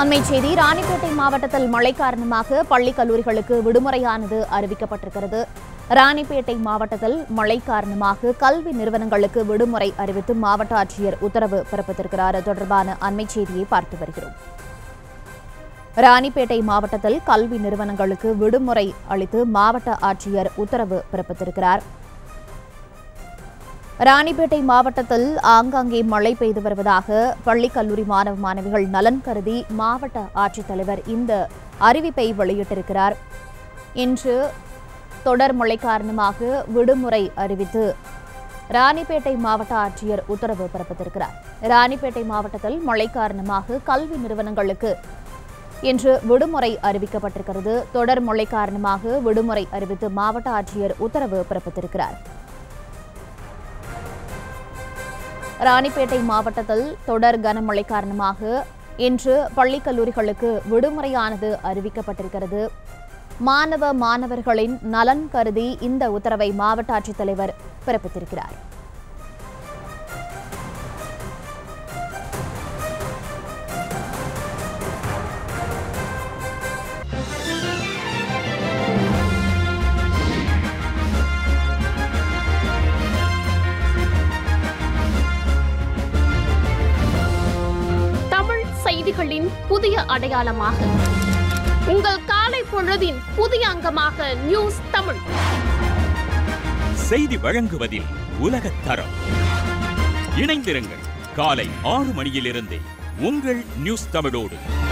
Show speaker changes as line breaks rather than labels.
அண்மை செய்தி ராணிப்பேட்டை மாவட்டத்தில் மழை காரணமாக பள்ளி கல்லூரிகளுக்கு விடுமுறையானது அறிவிக்கப்பட்டிருக்கிறது ராணிப்பேட்டை மாவட்டத்தில் மழை காரணமாக கல்வி நிறுவனங்களுக்கு விடுமுறை அறிவித்து மாவட்ட ஆட்சியர் உத்தரவு பிறப்பித்திருக்கிறார் அது தொடர்பான அண்மை செய்தியை பார்த்து வருகிறோம் ராணிப்பேட்டை மாவட்டத்தில் கல்வி நிறுவனங்களுக்கு விடுமுறை அளித்து மாவட்ட ஆட்சியர் உத்தரவு பிறப்பித்திருக்கிறார் ராணிப்பேட்டை மாவட்டத்தில் ஆங்காங்கே மழை பெய்து வருவதாக பள்ளி கல்லூரி மாணவ மாணவிகள் நலன் கருதி மாவட்ட ஆட்சித்தலைவர் இந்த அறிவிப்பை வெளியிட்டிருக்கிறார் இன்று தொடர் மழை காரணமாக விடுமுறை அறிவித்து ராணிப்பேட்டை மாவட்ட ஆட்சியர் உத்தரவு பிறப்பித்திருக்கிறார் ராணிப்பேட்டை மாவட்டத்தில் மழை காரணமாக கல்வி நிறுவனங்களுக்கு இன்று விடுமுறை அறிவிக்கப்பட்டிருக்கிறது தொடர் மழை காரணமாக விடுமுறை அறிவித்து மாவட்ட ஆட்சியர் உத்தரவு பிறப்பித்திருக்கிறார் ராணிப்பேட்டை மாவட்டத்தில் தொடர் கனமழை காரணமாக இன்று பள்ளி கல்லூரிகளுக்கு விடுமுறையானது அறிவிக்கப்பட்டிருக்கிறது மாணவ மாணவர்களின் நலன் கருதி இந்த உத்தரவை மாவட்ட ஆட்சித்தலைவர் பிறப்பித்திருக்கிறார்
தமிழ் செய்திகளின் புதிய அடையாளமாக உங்கள் காலை பொழுதின் புதிய அங்கமாக நியூஸ் தமிழ்
செய்தி வழங்குவதில் உலகத் தரம் இணைந்திருங்கள் காலை ஆறு மணியிலிருந்தே உங்கள் நியூஸ் தமிழோடு